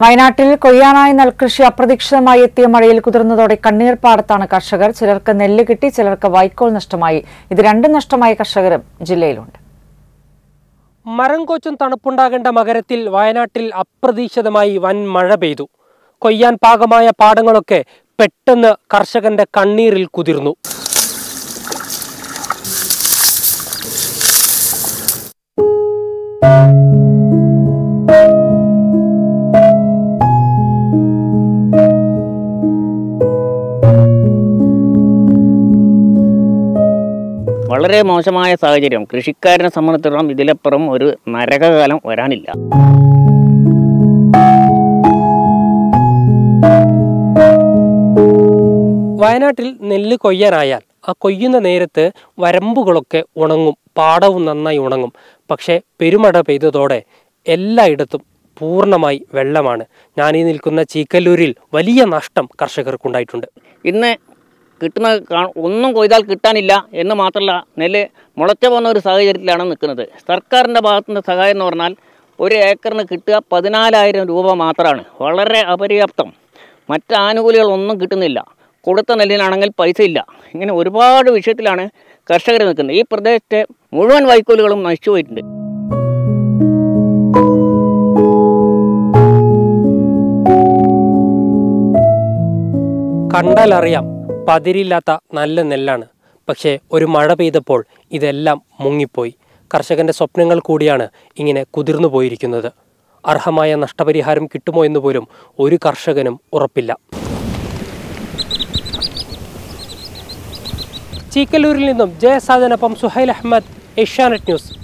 വയനാട്ടിൽ കൊയ്യാനായി നെൽകൃഷി അപ്രതീക്ഷിതമായി എത്തിയ മഴയിൽ കുതിർന്നതോടെ കണ്ണീർപ്പാടത്താണ് കർഷകർ ചിലർക്ക് നെല്ല് കിട്ടി ചിലർക്ക് വൈക്കോൽ നഷ്ടമായി ഇത് രണ്ടും നഷ്ടമായ കർഷകരും ജില്ലയിലുണ്ട് മരം കോച്ചും തണുപ്പുണ്ടാകേണ്ട മകരത്തിൽ വയനാട്ടിൽ അപ്രതീക്ഷിതമായി വൻ മഴ പെയ്തു കൊയ്യാൻ പാകമായ പാടങ്ങളൊക്കെ പെട്ടെന്ന് കർഷകന്റെ കണ്ണീരിൽ കുതിർന്നു വളരെ മോശമായ സാഹചര്യം കൃഷിക്കാരനെ സംബന്ധിച്ചിടത്തോളം ഇതിലപ്പുറം ഒരു നരകകാലം വരാനില്ല വയനാട്ടിൽ നെല്ല് കൊയ്യാനായാൽ ആ കൊയ്യുന്ന നേരത്ത് വരമ്പുകളൊക്കെ ഉണങ്ങും പാടവും നന്നായി ഉണങ്ങും പക്ഷേ പെരുമഴ പെയ്തതോടെ എല്ലായിടത്തും പൂർണ്ണമായി വെള്ളമാണ് ഞാനീ നിൽക്കുന്ന ചീക്കല്ലൂരിൽ വലിയ നഷ്ടം കർഷകർക്കുണ്ടായിട്ടുണ്ട് ഇന്ന് കിട്ടുന്ന കാ- ഒന്നും കൊയ്താൽ കിട്ടാനില്ല എന്ന് മാത്രമല്ല നെല്ല് മുളച്ച പോകുന്ന ഒരു സാഹചര്യത്തിലാണ് നിൽക്കുന്നത് സർക്കാരിൻ്റെ ഭാഗത്തുനിന്ന് സഹായം എന്ന് പറഞ്ഞാൽ ഒരു ഏക്കറിന് കിട്ടുക പതിനാലായിരം രൂപ മാത്രമാണ് വളരെ അപര്യാപ്തം മറ്റ് ആനുകൂല്യങ്ങളൊന്നും കിട്ടുന്നില്ല കൊടുത്ത നെല്ലിനാണെങ്കിൽ പൈസ ഇല്ല ഇങ്ങനെ ഒരുപാട് വിഷയത്തിലാണ് കർഷകർ നിൽക്കുന്നത് ഈ പ്രദേശത്തെ മുഴുവൻ വൈക്കോലുകളും നശിച്ചു പോയിട്ടുണ്ട് കണ്ടാലറിയാം പതിരില്ലാത്ത നല്ല നെല്ലാണ് പക്ഷേ ഒരു മഴ പെയ്തപ്പോൾ ഇതെല്ലാം മുങ്ങിപ്പോയി കർഷകന്റെ സ്വപ്നങ്ങൾ കൂടിയാണ് ഇങ്ങനെ കുതിർന്നു പോയിരിക്കുന്നത് അർഹമായ നഷ്ടപരിഹാരം കിട്ടുമോ എന്ന് പോലും ഒരു കർഷകനും ഉറപ്പില്ല ചീക്കല്ലൂരിൽ നിന്നും ജയസാദനൊപ്പം സുഹൈൽ അഹമ്മദ് ഏഷ്യാനെറ്റ് ന്യൂസ്